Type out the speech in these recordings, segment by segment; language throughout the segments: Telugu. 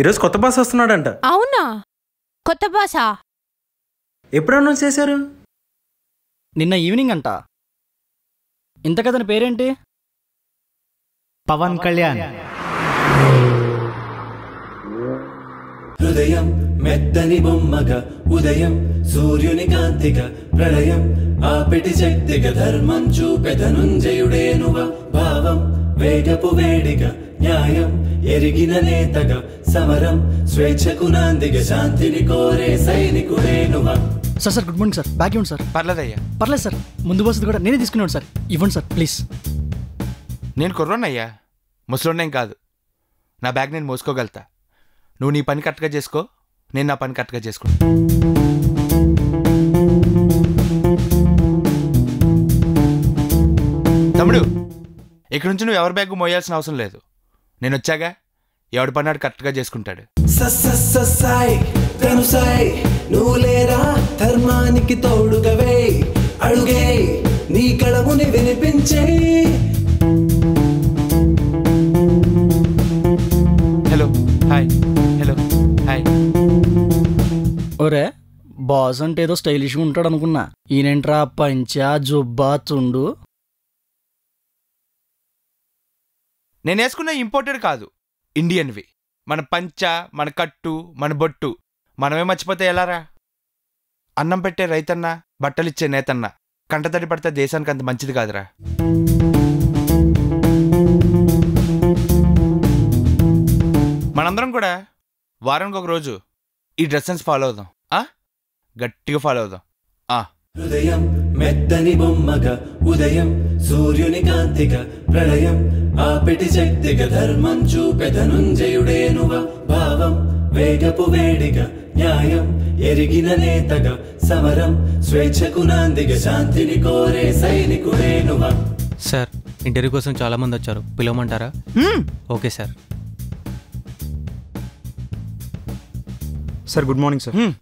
ఈరోజు కొత్త బాస్ వస్తున్నాడంట అవునా కొత్త బాసా ఎప్పుడు అనౌన్స్ చేశారు నిన్న ఈవినింగ్ అంట ఇంతకతని పేరేంటి పవన్ కళ్యాణ్ హృదయం మెత్తని బొమ్మగా ఉదయం సూర్యుని కాంతిగా ప్రళయం ఆపిటి శక్తిగా ధర్మం చూపెదనుంజయుడేనువ భావం వేగపు వేడిగా న్యాయం ఎరిగిన నేతగా సమరం స్వేచ్ఛకు నాందిగా శాంతిని కోరే సైనికుడేనువ sir sir good morning sir bag ఇవ్వండి సార్ పర్లేదయ్యా పర్లేదు సార్ ముందు బస్సు కూడా నేనే తీసుకునేవాడు సార్ ఇవ్వండి సార్ ప్లీజ్ నేను కుర్రోన్నయ్యా ముసలోన్నేం కాదు నా బ్యాగ్ నేను మోసుకోగలుగుతా నువ్వు నీ పని కరెక్ట్గా చేసుకో నేను నా పని కరెక్ట్గా చేసుకుంటా తమ్ముడు ఇక్కడి నుంచి నువ్వు ఎవరి బ్యాగ్ మోయాల్సిన అవసరం లేదు నేను వచ్చాగా ఎవడి పని వాడు కరెక్ట్గా చేసుకుంటాడు సస్సస్ససాయ్ కనుసాయ్ నువ్వు లేరా ధర్మానికి తోడుగవే అడుగే నీ కళముని వినిపించే హలో హాయ్ హలో హాయ్ ఒరే బాస్ అంటే ఏదో స్టైలిష్గా ఉంటాడు అనుకున్నా ఈయనేంట్రా పంచా జుబ్బా తుండు నేను వేసుకున్న ఇంపోర్టెడ్ కాదు ఇండియన్వి మన పంచ మన కట్టు మన బొట్టు మనమే మర్చిపోతే ఎలారా అన్నం పెట్టే రైతన్న బట్టలిచ్చే నేతన్న కంటతడి పడితే దేశానికి అంత మంచిది కాదురా మనందరం కూడా వారానికి ఒక రోజు ఈ డ్రెస్ సెన్స్ ఫాలో అవుదాం ఆ గట్టిగా ఫాలో అవుదాం ఆ హృదయం మెత్తని బొమ్మగా ఉదయం సూర్యుని కాంతిగా ప్రళయం ఆపిటి శక్తిగా ధర్మం చూపెదనుంజయుడేనువ భావం వేగపు వేడిగా న్యాయం ఎరిగిన నేతగా సమరం స్వేచ్ఛకు నాందిగా శాంతిని కోరే సైనికుడేనువ సార్ ఇంటర్వ్యూ కోసం చాలా మంది వచ్చారు పిలవమంటారా okay sir sir good morning sir hmm.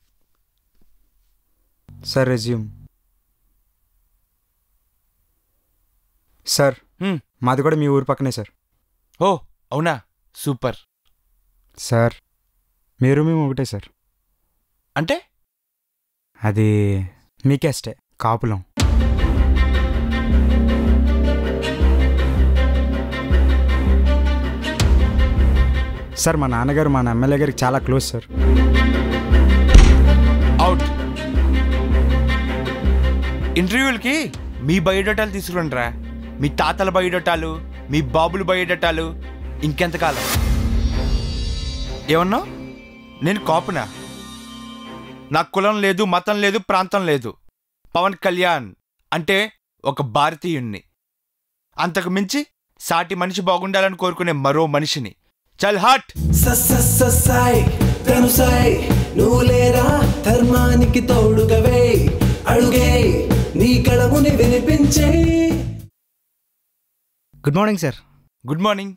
Sir resume sir hmm. మాది కూడా మీ ఊరు పక్కనే సార్ ఓ అవునా సూపర్ సార్ మీరు మేము ఒకటే సార్ అంటే అది మీకేస్టే కాపులం సార్ మా నాన్నగారు మా ఎమ్మెల్యే గారికి చాలా క్లోజ్ సార్ అవుట్ ఇంటర్వ్యూలకి మీ బయోడేటాలు తీసుకురండి రా మీ తాతల బయోడేటాలు మీ బాబుల బయోడేటాలు ఇంకెంతకాలం ఏమన్నా నేను కాపునా నాకు కులం లేదు మతం లేదు ప్రాంతం లేదు పవన్ కళ్యాణ్ అంటే ఒక భారతీయుణ్ణి అంతకు మించి సాటి మనిషి బాగుండాలని కోరుకునే మరో మనిషిని చల్ హాట్ సస్సస్ససాయ్ కనుసాయ్ నువ్వు లేరా ధర్మానికి తోడుగవే అడుగే నీ కళముని వినిపించే good morning sir good morning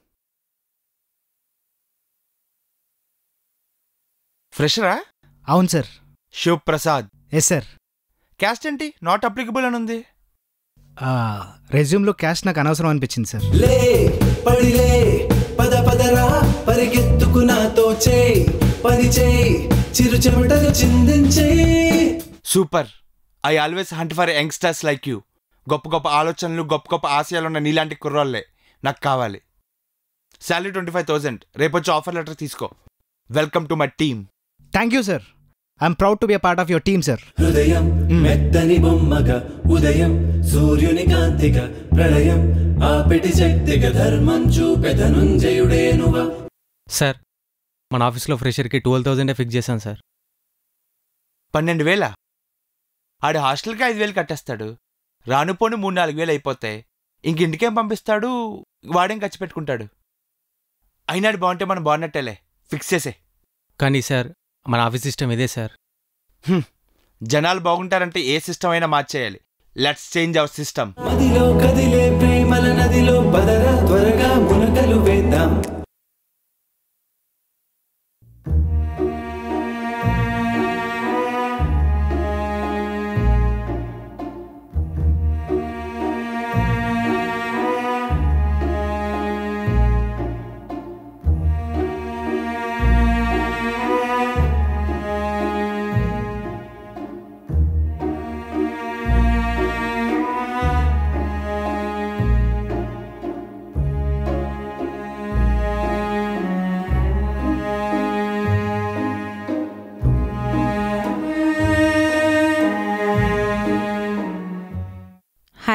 ఫ్రెషరా అవును sir Shiv Prasad yes sir caste ఏంటి నాట్ అప్లికబుల్ అని ఉంది రెజ్యూమ్లో క్యాష్ నాకు అనవసరం అనిపించింది సార్ లే పడిలే పద పదరా పరిగెత్తుకు నాతో చేయి పని చేయి చిరు చెమటలు చిందించే super I always hunt for youngsters like you గొప్ప గొప్ప ఆలోచనలు గొప్ప గొప్ప ఆశయాలు ఉన్న నీలాంటి కుర్రోళ్ళే నాకు కావాలి శాలరీ ట్వంటీ ఫైవ్ థౌసండ్ రేపు వచ్చి ఆఫర్ లెటర్ తీసుకో welcome to my team thank you sir I'm proud to be part of your team sir హృదయం మెత్తని బొమ్మగా ఉదయం సూర్యుని కాంతిగా ప్రళయం ఆపిటి శక్తిగా ధర్మం చూపెదనుంజయుడేనువ సార్ మన ఆఫీస్లో ఫ్రెషర్కి ట్వెల్వ్ థౌజండే ఫిక్స్ చేశాను సార్ పన్నెండు వేల ఆడు హాస్టల్కి ఐదు వేలు కట్టేస్తాడు రానుపోని మూడు నాలుగు వేలు అయిపోతాయి ఇంక ఇంటికేం పంపిస్తాడు వాడేం ఖర్చు పెట్టుకుంటాడు అయినాడు బాగుంటే మనం బాగున్నట్టేలే ఫిక్స్ చేసే కానీ సార్ మన ఆఫీస్ సిస్టమ్ ఇదే సార్ జనాలు బాగుంటారంటే ఏ సిస్టమ్ అయినా మార్చేయాలి లెట్స్ చేంజ్ అవర్ సిస్టమ్ మదిలో కదిలే ప్రేమల నదిలో పదరా త్వరగా మునకలు వేద్దాం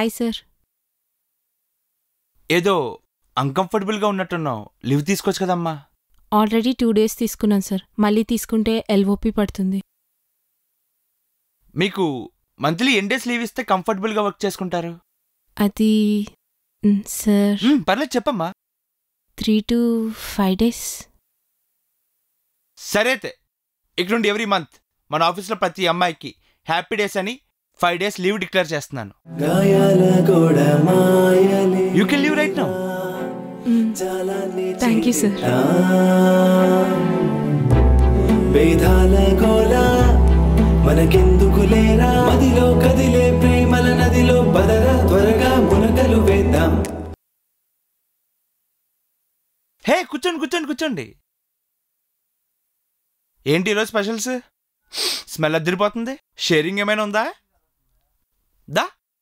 హాయ్ సార్ ఏదో అన్కంఫర్టబుల్గా ఉన్నట్టున్నావు లివ్ తీసుకోవచ్చు కదమ్మా ఆల్రెడీ టూ డేస్ తీసుకున్నాను సార్ మళ్ళీ తీసుకుంటే ఎల్ఓపి పడుతుంది మీకు మంత్లీ ఎన్ డేస్ లీవ్ ఇస్తే కంఫర్టబుల్గా వర్క్ చేసుకుంటారు అది మ్, సార్ మ్మ్, పర్లేదు చెప్పమ్మా త్రీ టు ఫైవ్ డేస్ సరే అయితే ఇక్కడ నుండి ఎవ్రీ మంత్ మన ఆఫీస్లో ప్రతి అమ్మాయికి హ్యాపీ డేస్ అని ఫైవ్ డేస్ లీవ్ డిక్లేర్ చేస్తున్నాను గాయాల గోడ మాయలే you can leave right now thank you sir వేదాల గోల మనకెందుకు లేరా మదిలో కదిలే ప్రేమల నదిలో బదరా త్వరగా మునకలు వేద్దాం హే కూర్చోండి కూర్చోండి కూర్చోండి ఏంటి ఈరోజు స్పెషల్స్ స్మెల్ అద్దరిపోతుంది షేరింగ్ ఏమైనా ఉందా దా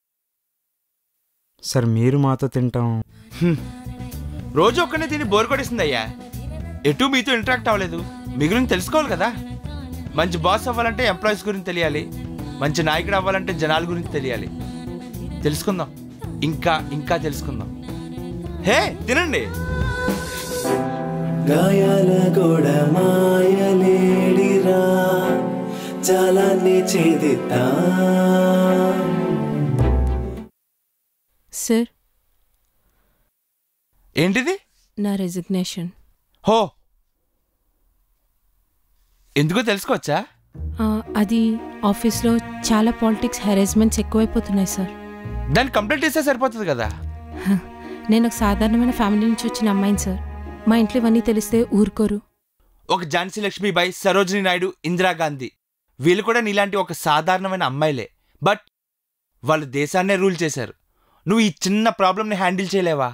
సార్ మీరు మాతో తింటాం రోజు ఒక్కనే తిని బోర్ కొడేసింది అయ్యా ఎటు మీతో ఇంటరాక్ట్ అవ్వలేదు మీ గురించి తెలుసుకోవాలి కదా మంచి బాస్ అవ్వాలంటే ఎంప్లాయీస్ గురించి తెలియాలి మంచి నాయకుడు అవ్వాలంటే జనాల గురించి తెలియాలి తెలుసుకుందాం ఇంకా ఇంకా తెలుసుకుందాం హే తినండి గాయాల గోడ మాయలేడిరా జాలాన్ని ఛేదిద్దాం సార్ ఏంటిది నా రెసిగ్నేషన్ హో ఎందుకో తెలుసుకోవచ్చా అది ఆఫీస్లో చాలా పాలిటిక్స్ హెరాస్మెంట్స్ ఎక్కువైపోతున్నాయి సార్ దాన్ని కంప్లీట్ చేస్తే సరిపోతుంది కదా హ, నేను ఒక సాధారణమైన ఫ్యామిలీ నుంచి వచ్చిన అమ్మాయిని సార్ మా ఇంట్లో ఇవన్నీ తెలిస్తే ఊరుకోరు ఒక ఝాన్సీ లక్ష్మీబాయి సరోజిని నాయుడు ఇందిరాగాంధీ వీళ్ళు కూడా నీలాంటి ఒక సాధారణమైన అమ్మాయిలే బట్ వాళ్ళు దేశాన్నే రూల్ చేశారు నువ్వు ఈ చిన్న ప్రాబ్లమ్ని హ్యాండిల్ చేయలేవా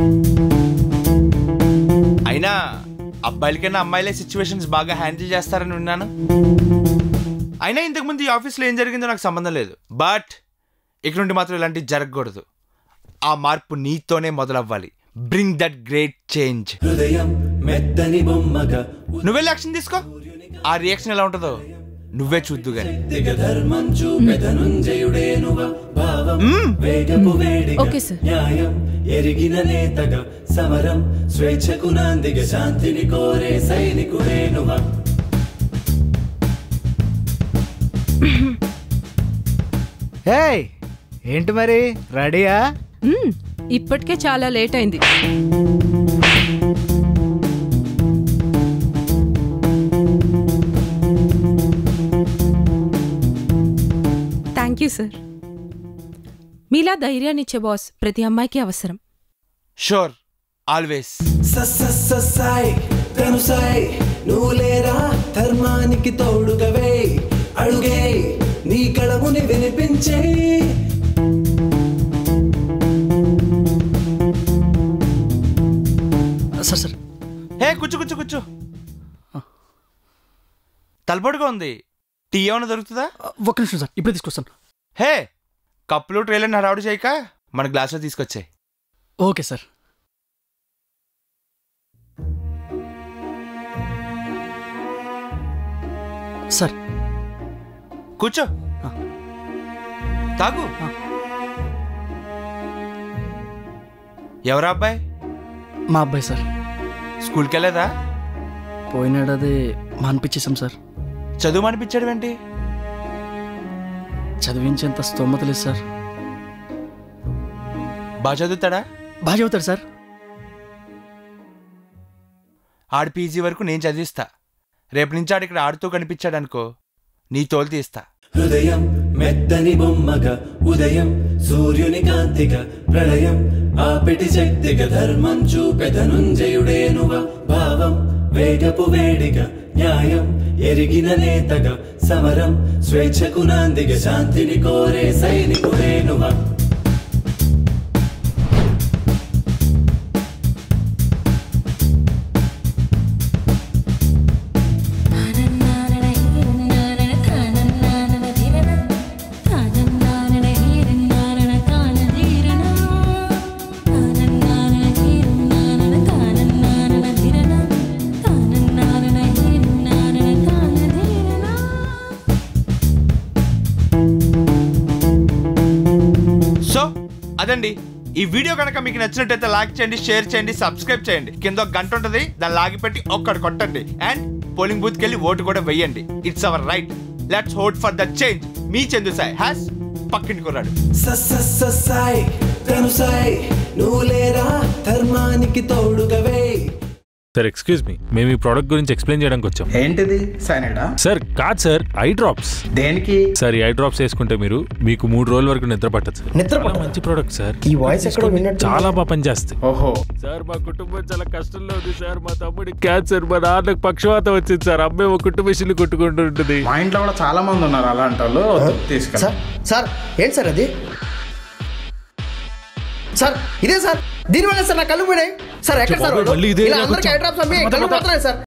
అయినా అబ్బాయిలకైనా అమ్మాయిలే సిచ్యువేషన్స్ బాగా హ్యాండిల్ చేస్తారని విన్నాను అయినా ఇంతకుముందు ఈ ఆఫీస్లో ఏం జరిగిందో నాకు సంబంధం లేదు బట్ ఇక నుండి మాత్రం ఇలాంటివి జరగకూడదు ఆ మార్పు నీతోనే మొదలవ్వాలి బ్రింగ్ దట్ గ్రేట్ చేంజ్ హృదయం మెత్తని బొమ్మగా నువ్వే యాక్షన్ తీసుకో ఆ రియాక్షన్ ఎలా ఉంటుందో నువ్వే చూద్దు గాని దిగ ధర్మం చూపెదనుంజయుడేనువ భావం వేగపు వేడిగా ఓకే సార్. న్యాయం ఎరిగిన నేతగా సమరం స్వేచ్ఛకు నాందిగ శాంతిని కోరే సైనికుడేనువ హే ఏంటి మరి రెడీయా మ్మ్, ఇప్పటికే చాలా లేట్ అయింది థ్యాంక్ యూ సార్ మీలా ధైర్యాన్నిచ్చే బాస్ ప్రతి అమ్మాయికి అవసరం షూర్ ఆల్వేస్ సస్సస్సాయ్ తనుసాయ్ నువ్వు లేరా ధర్మానికి తోడుగవే అడుగే నీ కళముని వినిపించే సార్ సార్ హే కూర్చో కూర్చో కూర్చో తలపడుగా ఉంది టీ ఏమైనా దొరుకుతుందా ఒక్క నిమిషం సార్ ఇప్పుడే తీసుకొస్తాను హే కప్పులు ట్రైలర్ హడావుడు చేయక మన గ్లాస్లో తీసుకొచ్చాయి ఓకే సార్ సార్ కూర్చో ఆ. తాగు ఆ. ఎవరా అబ్బాయి మా అబ్బాయి సార్ స్కూల్కి వెళ్ళేదా పోయినాడది మానిపించేసాం సార్ చదువు అనిపించాడు ఏంటి చదివించేంత స్తోమత లేదు సార్ బాగా చదువుతాడా బాగా చదువుతాడు సార్ ఆడి పీజీ వరకు నేను చదివిస్తా రేపు నుంచి ఆడు ఇక్కడ ఆడుతూ కనిపించాడనుకో నీ తోలు తీస్తా హృదయం మెత్తని బొమ్మగా ఉదయం సూర్యుని కాంతిగా ప్రళయం ఆపిటి శక్తిగా ధర్మం చూపెదనుంజయుడేనువ భావం వేగపు వేడిగా న్యాయం ఎరిగిన నేతగా సమరం స్వేచ్ఛకు నాందిగా శాంతిని కోరే సైనికుడేనువ ధీరనా అదండి ఈ వీడియో కనుక మీకు నచ్చినట్టయితే లైక్ చేయండి షేర్ చేయండి సబ్స్క్రైబ్ చేయండి కింద ఒక గంట ఉంటుంది దాన్ని లాగి పెట్టి ఒక్కడు కొట్టండి అండ్ పోలింగ్ బూత్కి వెళ్ళి ఓటు కూడా వెయ్యండి it's our right let's vote for the change మీ చందు సాయి హ్యాస్ పక్కింటి కుర్రాడు సస్సస్ససాయ్ తనుసాయ్ నువ్వు లేరా ధర్మానికి తోడుగవే సార్ ఎక్స్క్యూజ్ మీ మేము ఈ ప్రోడక్ట్ గురించి ఎక్స్ప్లెయిన్ చేయడానికి వచ్చాం ఏంటిది సైనైడా సార్ కాదు సార్ ఐ డ్రాప్స్ దేనికి సార్ ఈ ఐ డ్రాప్స్ వేసుకుంటే మీరు మీకు మూడు రోజుల వరకు నిద్ర పట్టదు సార్ నిద్ర చాలా మంచి ప్రోడక్ట్ సార్ ఈ వాయిస్ ఎక్కడో విన్నట్టు చాలా బాగా పనిచేస్తాయి ఓహో సార్ మా కుటుంబం చాలా కష్టంలో ఉంది సార్ మా తమ్ముడికి క్యాన్సర్ మా నాన్నకు పక్షవాతం వచ్చింది సార్ అమ్మాయి ఒక కుటుంబ మిషన్లు కొట్టుకుంటూ ఉంటుంది మా ఇంట్లో కూడా చాలా మంది ఉన్నారు అలాంటి వాళ్ళు తీసుకెళ్ళి సార్ సార్ ఏంటి సార్ అది సార్ ఇదే సార్ దీనివల్ల సార్ నా కళ్ళు పోయినాయి సార్ ఎక్కడ సార్ బాబోయ్, వాడు? మళ్ళీ ఇదే ఇలా ఇలా అందరికీ కూర్చో. ఐ డ్రాప్స్ అమ్మి కళ్ళు పోతున్నాయి సార్